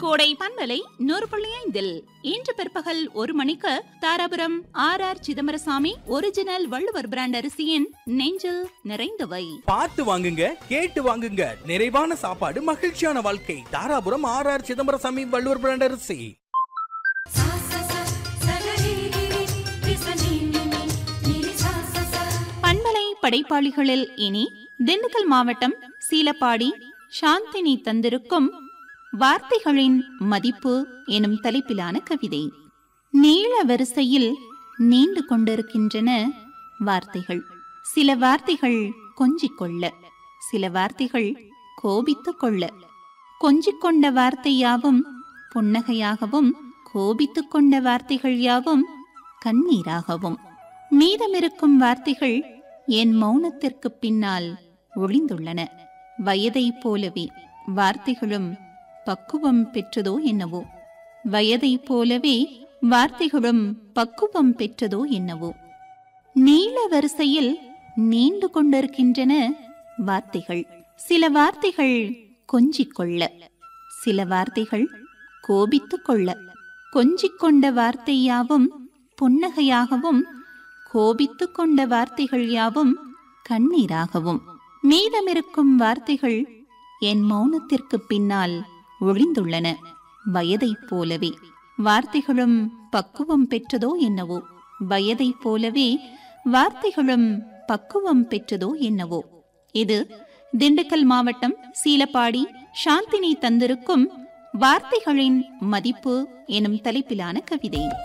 கோடை பண்பலை நூறு புள்ளி ஐந்தில் இன்று பிற்பகல் ஒரு மணிக்கு Dharapuram R R Chidambarasamy original Valluvar brand அரிசியின் நெஞ்சில் நிறைந்தவை பார்த்து வாங்குங்க கேட்டு வாங்குங்க நிறைவான சாப்பாடு மகிழ்ச்சியான வாழ்க்கை Dharapuram R R Chidambarasamy Valluvar brand அரிசி सा सा सा सगरिगिरि विसनिनिनि निरि सा सा सा பண்பலை படைப்பாளிகளில் இனி திண்டுக்கல் மாவட்டம் சீலப்பாடி சாந்தினி தந்திருக்கும் வார்த்தைகளின் மதிப்பு எனும் தலைப்பிலான கவிதை நீள வரிசையில் நீண்டு கொண்டிருக்கின்றன வார்த்தைகள் சில வார்த்தைகள் கொஞ்சிக் கொள்ள சில வார்த்தைகள் கோபித்துக் கொள்ள கொஞ்சிக் கொண்ட வார்த்தை யாவும் புன்னகையாகவும் கோபித்துக் கொண்ட வார்த்தைகள் யாவும் கண்ணீராகவும் மீதமிருக்கும் வார்த்தைகள் என் மௌனத்திற்கு பின்னால் ஒளிந்துள்ளன வயதைப் போலவே வார்த்தைகளும் பக்குவம் பெற்றதோ என்னவோ வயதைப் போலவே வார்த்தைகளும் பக்குவம் பெற்றதோ என்னவோ நீள வரிசையில் நீண்டு கொண்டிருக்கின்றன வார்த்தைகள் சில வார்த்தைகள் கொஞ்சிக் கொள்ள சில வார்த்தைகள் கோபித்துக் கொள்ள கொஞ்சிக் கொண்ட வார்த்தை யாவும் புன்னகையாகவும் கோபித்துக் கொண்ட வார்த்தைகள் யாவும் கண்ணீராகவும் மீதமிருக்கும் வார்த்தைகள் என் மௌனத்திற்கு பின்னால் ஒளிந்துள்ளன வயதைப் போலவே வார்த்தைகளும் பக்குவம் பெற்றதோ என்னவோ வயதைப் போலவே வார்த்தைகளும் பக்குவம் பெற்றதோ என்னவோ இது திண்டுக்கல் மாவட்டம் சீலப்பாடி சாந்தினி தந்திருக்கும் வார்த்தைகளின் மதிப்பு எனும் தலைப்பிலான கவிதை